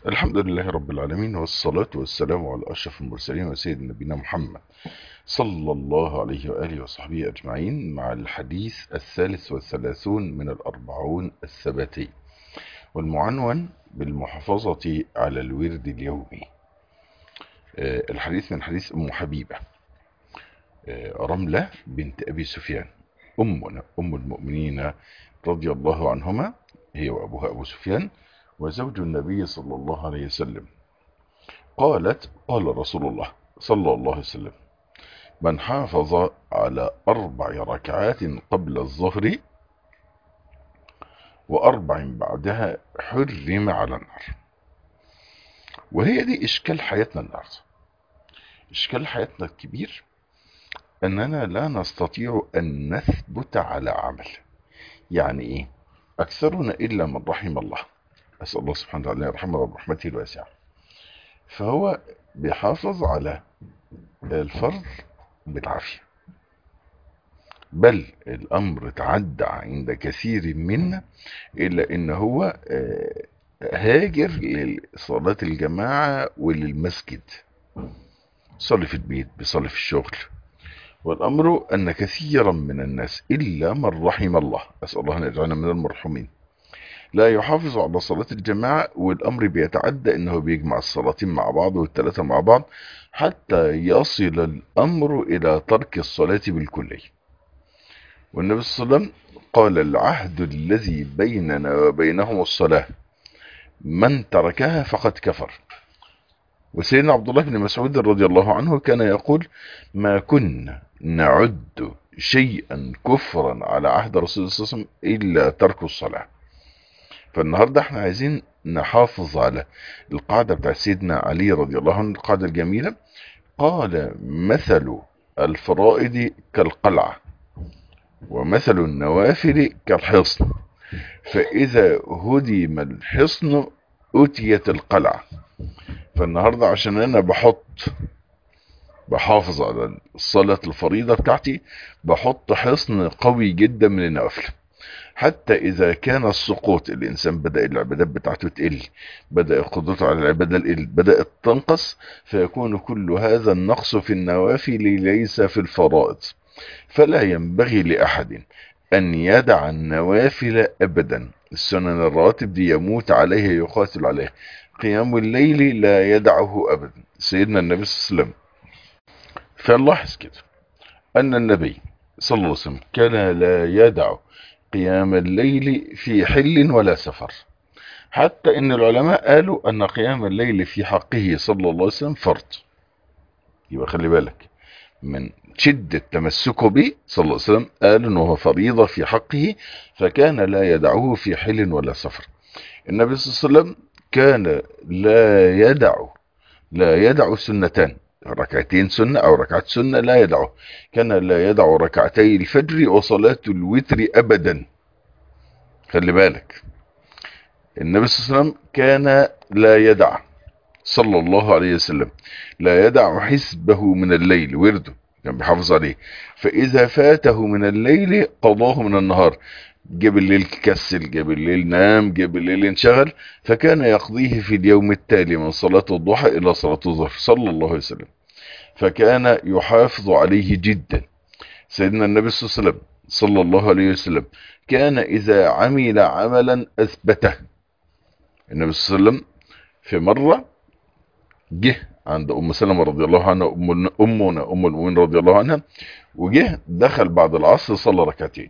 الحمد لله رب العالمين والصلاة والسلام على أشرف المرسلين وسيد نبينا محمد صلى الله عليه وآله وصحبه أجمعين مع الحديث الثالث والثلاثون من الأربعون الثباتي والمعنون بالمحافظة على الورد اليومي آه، الحديث من حديث أم حبيبة آه، رملة بنت أبي سفيان أمنا أم المؤمنين رضي الله عنهما هي وأبوها أبو سفيان وزوج النبي صلى الله عليه وسلم قالت قال رسول الله صلى الله عليه وسلم من حافظ على أربع ركعات قبل الظهر وأربع بعدها حرم على النار وهي دي إشكال حياتنا النهاردة إشكال حياتنا الكبير أننا لا نستطيع أن نثبت على عمل يعني إيه أكثرنا إلا من رحم الله أسأل الله سبحانه وتعالى يرحمه برحمته الواسعة فهو بيحافظ على الفرض بالعافية بل الأمر تعدى عند كثير منا إلا إن هو آه، هاجر لصلاة الجماعة وللمسجد صلي في البيت بيصلي في الشغل والأمر أن كثيرا من الناس إلا من رحم الله أسأل الله أن يجعلنا من المرحومين لا يحافظ على صلاة الجماعة والأمر بيتعدى أنه بيجمع الصلاتين مع بعض والثلاثة مع بعض حتى يصل الأمر إلى ترك الصلاة بالكلية والنبي صلى الله عليه وسلم قال العهد الذي بيننا وبينهم الصلاة من تركها فقد كفر وسيدنا عبد الله بن مسعود رضي الله عنه كان يقول ما كنا نعد شيئا كفرا على عهد رسول الله صلى الله عليه وسلم إلا ترك الصلاة فالنهاردة احنا عايزين نحافظ على القاعدة بتاع سيدنا علي رضي الله عنه القاعدة الجميلة قال مثل الفرائض كالقلعة ومثل النوافل كالحصن فإذا هدم الحصن أتيت القلعة فالنهاردة عشان أنا بحط بحافظ على الصلاة الفريضة بتاعتي بحط حصن قوي جدا من النوافل حتى إذا كان السقوط الإنسان بدأ العبادات بتاعته تقل بدأ قدرته على العبادة تقل بدأت تنقص فيكون كل هذا النقص في النوافل ليس في الفرائض فلا ينبغي لأحد أن يدع النوافل أبدا السنن الرواتب دي يموت عليها يقاتل عليها قيام الليل لا يدعه أبدا سيدنا النبي صلى الله عليه وسلم فنلاحظ كده أن النبي صلى الله عليه وسلم كان لا يدع قيام الليل في حل ولا سفر حتى ان العلماء قالوا ان قيام الليل في حقه صلى الله عليه وسلم فرض يبقى خلي بالك من شدة تمسكه به صلى الله عليه وسلم قالوا انه فريضة في حقه فكان لا يدعه في حل ولا سفر النبي صلى الله عليه وسلم كان لا يدع لا يدع سنتان ركعتين سنة أو ركعت سنة لا يدعه كان لا يدع ركعتي الفجر وصلاة الوتر أبدا خلي بالك النبي صلى الله عليه وسلم كان لا يدع صلى الله عليه وسلم لا يدع حسبه من الليل ورده كان بيحافظ عليه فإذا فاته من الليل قضاه من النهار جاب الليل كسل جاب الليل نام جاب الليل انشغل فكان يقضيه في اليوم التالي من صلاة الضحى إلى صلاة الظهر صلى الله عليه وسلم فكان يحافظ عليه جدا سيدنا النبي صلى الله عليه وسلم صلى الله عليه وسلم كان إذا عمل عملا أثبته النبي صلى الله عليه وسلم في مرة جه عند أم سلمة رضي الله عنها أم أمنا أم المؤمنين رضي الله عنها وجه دخل بعد العصر صلى ركعتين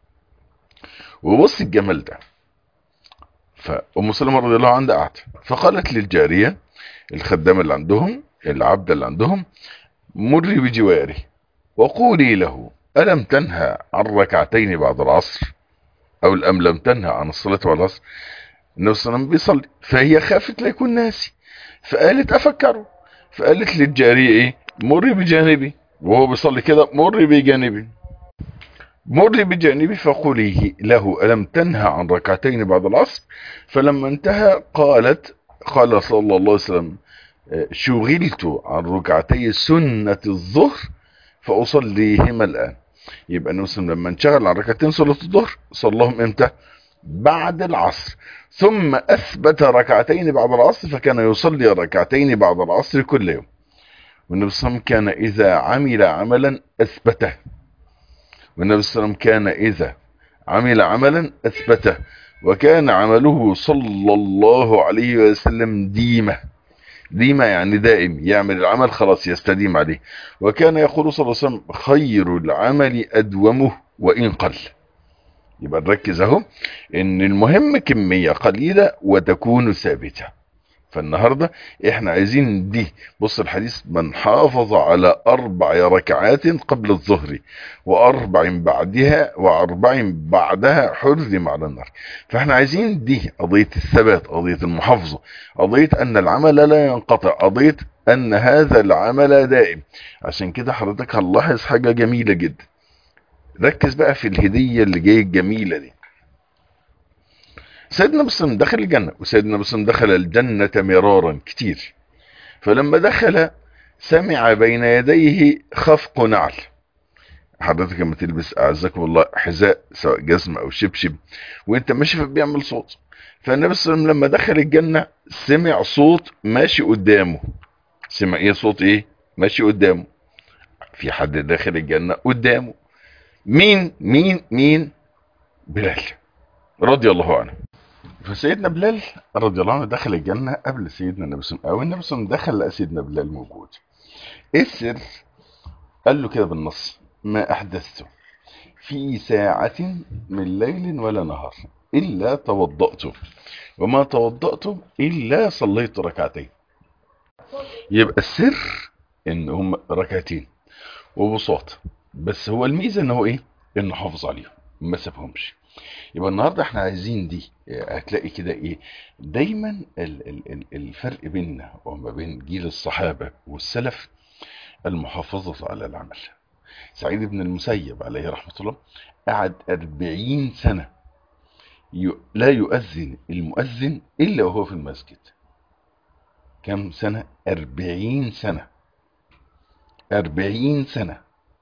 وبص الجمال ده فأم سلمة رضي الله عنها قعدت فقالت للجارية الخدامة اللي عندهم العبد اللي عندهم مري بجواري وقولي له ألم تنهى عن ركعتين بعد العصر أو أم لم تنهى عن الصلاة بعد العصر النبي صلى الله عليه وسلم بيصلي فهي خافت لا يكون ناسي فقالت أفكره فقالت للجارية إيه مري بجانبي وهو بيصلي كده مري بجانبي مري بجانبي فقولي له ألم تنهى عن ركعتين بعد العصر فلما انتهى قالت قال صلى الله عليه وسلم شغلت عن ركعتي سنة الظهر فأصليهما الآن يبقى النبي صلى الله عليه وسلم لما انشغل عن ركعتين صلاة الظهر صلاهم امتى بعد العصر ثم أثبت ركعتين بعد العصر فكان يصلي ركعتين بعد العصر كل يوم والنبي صلى الله عليه وسلم كان إذا عمل عملا أثبته والنبي صلى الله عليه وسلم كان إذا عمل عملا أثبته وكان عمله صلى الله عليه وسلم ديمة ديمة يعني دائم يعمل العمل خلاص يستديم عليه وكان يقول صلى الله عليه وسلم خير العمل أدومه وإن قل يبقى نركز اهو ان المهم كمية قليلة وتكون ثابتة فالنهاردة احنا عايزين دي بص الحديث من حافظ على اربع ركعات قبل الظهر واربع بعدها واربع بعدها حرم على النار فاحنا عايزين دي قضية الثبات قضية المحافظة قضية ان العمل لا ينقطع قضية ان هذا العمل دائم عشان كده حضرتك هنلاحظ حاجة جميلة جدا ركز بقى في الهدية اللي جاية الجميلة دي سيدنا مسلم دخل الجنة وسيدنا مسلم دخل الجنة مرارا كتير فلما دخل سمع بين يديه خفق نعل حضرتك لما تلبس اعزكم الله حذاء سواء جزمة او شبشب وانت ماشي فبيعمل صوت فالنبي صلى الله عليه وسلم لما دخل الجنة سمع صوت ماشي قدامه سمع ايه صوت ايه ماشي قدامه في حد داخل الجنة قدامه مين مين مين بلال رضي الله عنه فسيدنا بلال رضي الله عنه دخل الجنة قبل سيدنا النبي صلى الله عليه وسلم او النبي صلى الله عليه وسلم دخل لقى سيدنا بلال موجود ايه السر قال له كده بالنص ما احدثته في ساعة من ليل ولا نهار الا توضأت وما توضأت الا صليت ركعتين يبقى السر ان هم ركعتين وبساط بس هو الميزه ان هو ايه انه حافظ عليهم ما سابهمش يبقى النهارده احنا عايزين دي هتلاقي كده ايه دايما ال ال ال الفرق بيننا وما بين جيل الصحابه والسلف المحافظه على العمل سعيد بن المسيب عليه رحمه الله قعد أربعين سنه لا يؤذن المؤذن الا وهو في المسجد كم سنه أربعين سنه أربعين سنه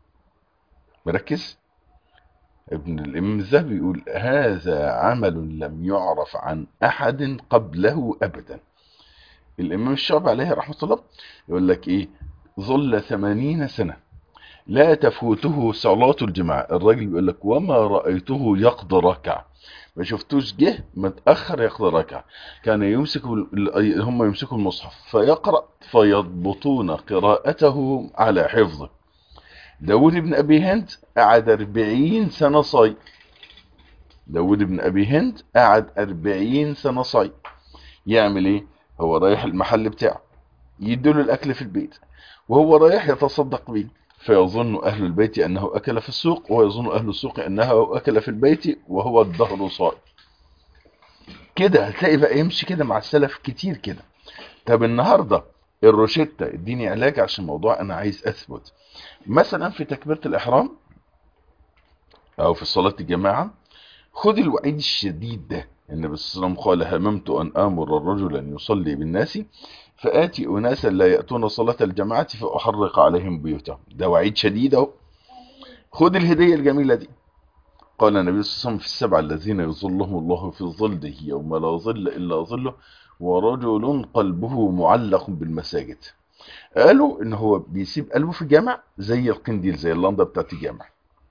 مركز ابن الإمام الذهبي يقول هذا عمل لم يعرف عن أحد قبله أبدا الإمام الشعبي عليه رحمة الله يقول لك إيه ظل ثمانين سنة لا تفوته صلاة الجماعة الراجل بيقول لك وما رأيته يقضي ركعة ما شفتوش جه متأخر يقضي ركعة كان يمسك هم يمسكوا المصحف فيقرأ فيضبطون قراءته على حفظه داود بن أبي هند قعد أربعين سنة صايم داود بن أبي هند قعد أربعين سنة صايم يعمل إيه هو رايح المحل بتاعه يديله الأكل في البيت وهو رايح يتصدق بيه فيظن أهل البيت أنه أكل في السوق ويظن أهل السوق أنه أكل في البيت وهو الدهر صائم كده هتلاقي بقى يمشي كده مع السلف كتير كده طب النهارده الروشتة اديني علاج عشان موضوع انا عايز اثبت مثلا في تكبيرة الاحرام او في صلاة الجماعة خد الوعيد الشديد ده النبي صلى الله عليه وسلم قال هممت ان امر الرجل ان يصلي بالناس فاتي اناسا لا ياتون صلاة الجماعة فاحرق عليهم بيوتهم ده وعيد شديد اهو خد الهدية الجميلة دي قال النبي صلى الله عليه وسلم في السبع الذين يظلهم الله في ظله يوم لا ظل الا ظله ورجل قلبه معلق بالمساجد قالوا ان هو بيسيب قلبه في الجامع زي القنديل زي اللمضه بتاعت الجامع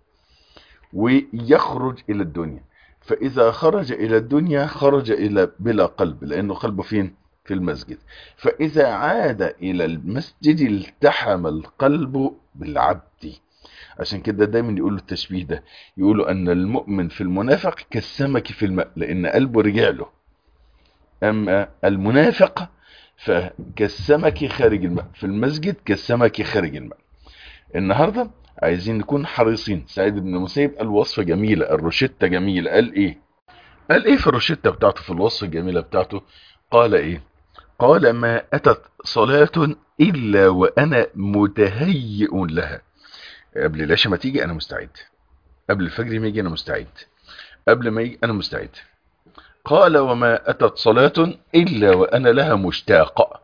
ويخرج الى الدنيا فاذا خرج الى الدنيا خرج الى بلا قلب لانه قلبه فين في المسجد فاذا عاد الى المسجد التحم القلب بالعبد عشان كده دايما يقولوا التشبيه ده يقولوا ان المؤمن في المنافق كالسمك في الماء لان قلبه رجع له أما المنافق فكالسمك خارج الماء في المسجد كالسمك خارج الماء النهاردة عايزين نكون حريصين سعيد بن المسيب قال وصفة جميلة الروشتة جميلة قال ايه قال ايه في الروشتة بتاعته في الوصفة الجميلة بتاعته قال ايه قال ما اتت صلاة الا وانا متهيئ لها قبل العشاء ما تيجي انا مستعد قبل الفجر ما يجي انا مستعد قبل ما يجي انا مستعد قال وما أتت صلاة إلا وأنا لها مشتاق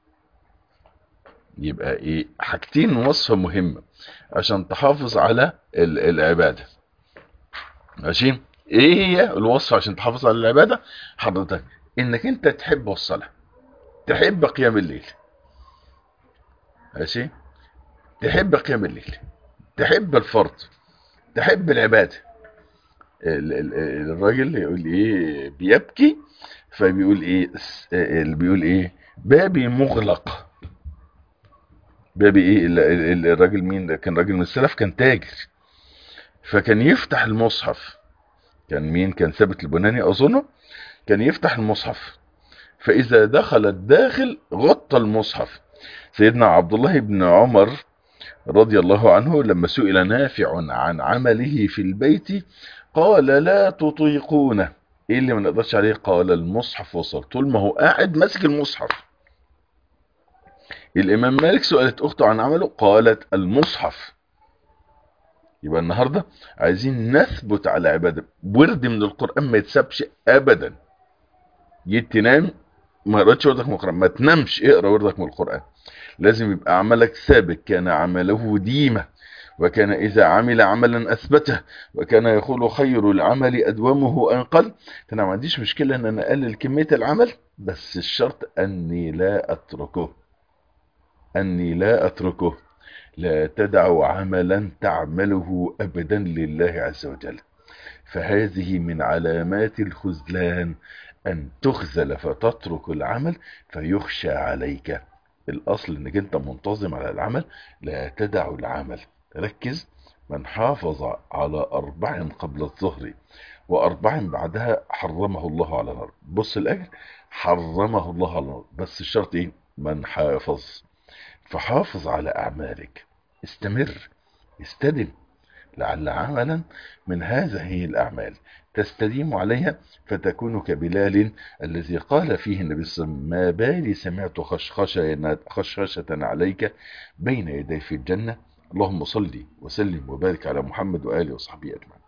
يبقى إيه حاجتين وصفة مهمة عشان تحافظ على العبادة ماشي ايه هي الوصفة عشان تحافظ على العبادة حضرتك انك انت تحب الصلاة تحب قيام الليل ماشي تحب قيام الليل تحب الفرض تحب العبادة ال- ال- ال- الراجل يقول ايه بيبكي فبيقول ايه س- اللي بيقول ايه بابي مغلق بابي ايه ال- ال- الراجل مين ده كان راجل من السلف كان تاجر فكان يفتح المصحف كان مين كان ثابت البناني اظنه كان يفتح المصحف فاذا دخل الداخل غطى المصحف سيدنا عبد الله بن عمر رضي الله عنه لما سئل نافع عن عمله في البيت قال لا تطيقونه ايه اللي ما نقدرش عليه قال المصحف وصل طول ما هو قاعد ماسك المصحف الامام مالك سألت اخته عن عمله قالت المصحف يبقى النهاردة عايزين نثبت على عبادة ورد من القرآن ما يتسابش ابدا جيت تنام ما قرأتش وردك من القرآن ما تنامش اقرأ وردك من القرآن لازم يبقى عملك ثابت كان عمله ديمة وكان إذا عمل عملا أثبته وكان يقول خير العمل أدومه أنقل فأنا ما عنديش مشكلة أن أنا أقلل كمية العمل بس الشرط أني لا أتركه أني لا أتركه لا تدع عملا تعمله أبدا لله عز وجل فهذه من علامات الخذلان أن تخذل فتترك العمل فيخشى عليك الأصل أنك أنت منتظم على العمل لا تدع العمل ركز من حافظ على أربع قبل الظهر وأربع بعدها حرمه الله على النار بص الأجر حرمه الله على النار بس الشرط إيه من حافظ فحافظ على أعمالك استمر استدم لعل عملا من هذه الأعمال تستديم عليها فتكون كبلال الذي قال فيه النبي صلى الله عليه وسلم ما بالي سمعت خشخشة, خشخشة عليك بين يدي في الجنة اللهم صل وسلم وبارك على محمد وآله وصحبه أجمعين